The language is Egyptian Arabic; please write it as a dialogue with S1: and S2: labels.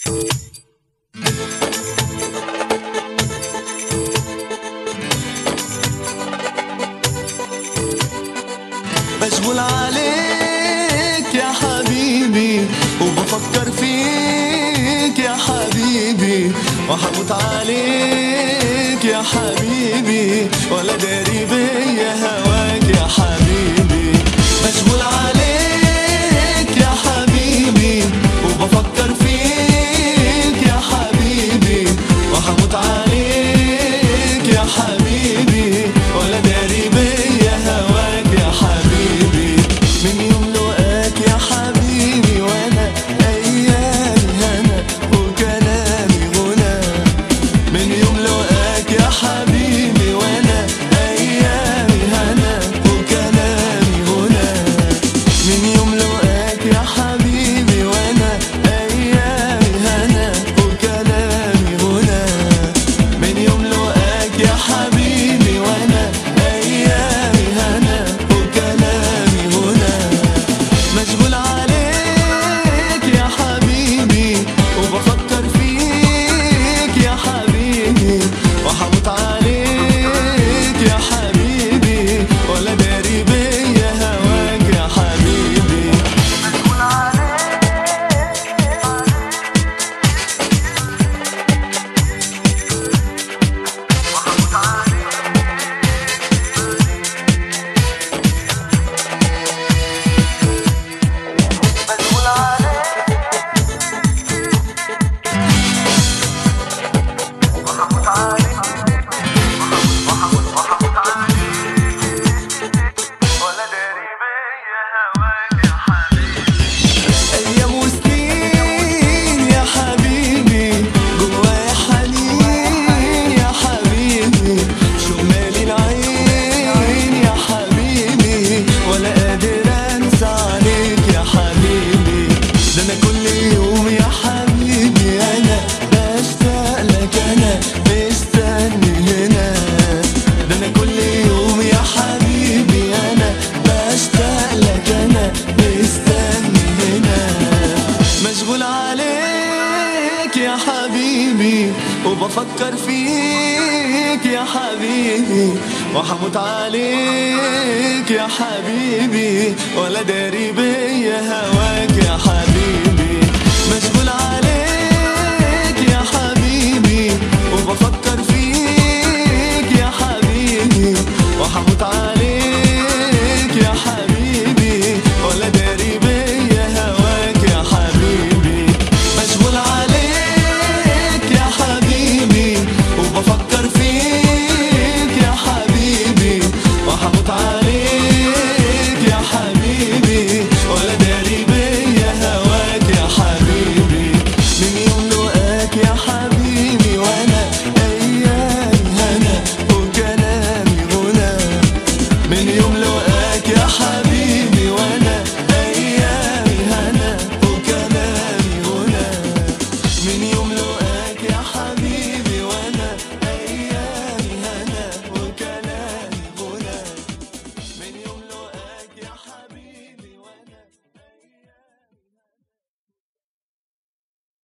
S1: مشغول عليك يا حبيبي وبفكر فيك يا حبيبي وحموت عليك يا حبيبي ولا داري بيا هواك يا حبيبي مشغول عليك يا حبيبي وبفكر فيك يا حبيبي وحموت عليك يا حبيبي ولا داري بيا هواك يا حبيبي من يوم لقاك يا حبيبي وانا ايامي هنا وكلامي غنى من يوم لقاك يا حبيبي وانا ايامي هنا وكلامي غنى من يوم لقاك يا حبيبي وانا ايامي هنا وكلامي غنى من يوم لقاك يا حبيبي وانا ايامي هنا وكلامي غنى مشغول عليك يا حبيبي وبفكر فيك يا حبيبي وحموت عليك يا حبيبي ولا داري بيا هواك يا حبيبي أيام وسنين يا حبيبي جوايا حنين يا حبيبي شو مالي العين يا حبيبي ولا قادر أنسى عليك يا حبيبي ده أنا كل يوم يا حبيبي أنا بشتاق لك أنا مستني هنا ده أنا كل يوم يا حبيبي أنا بشتاق لك أنا مستني هنا مشغول عليك يا حبيبي وبفكر فيك يا حبيبي وحموت عليك يا حبيبي ولا داري بيا هواك يا حبيبي مشغول عليك يا حبيبي وبفكر فيك يا حبيبي وحموت عليك يا حبيبي ولا داري بيا هواك يا حبيبي مشغول عليك يا حبيبي وبفكر فيك يا حبيبي وحموت عليك يا حبيبي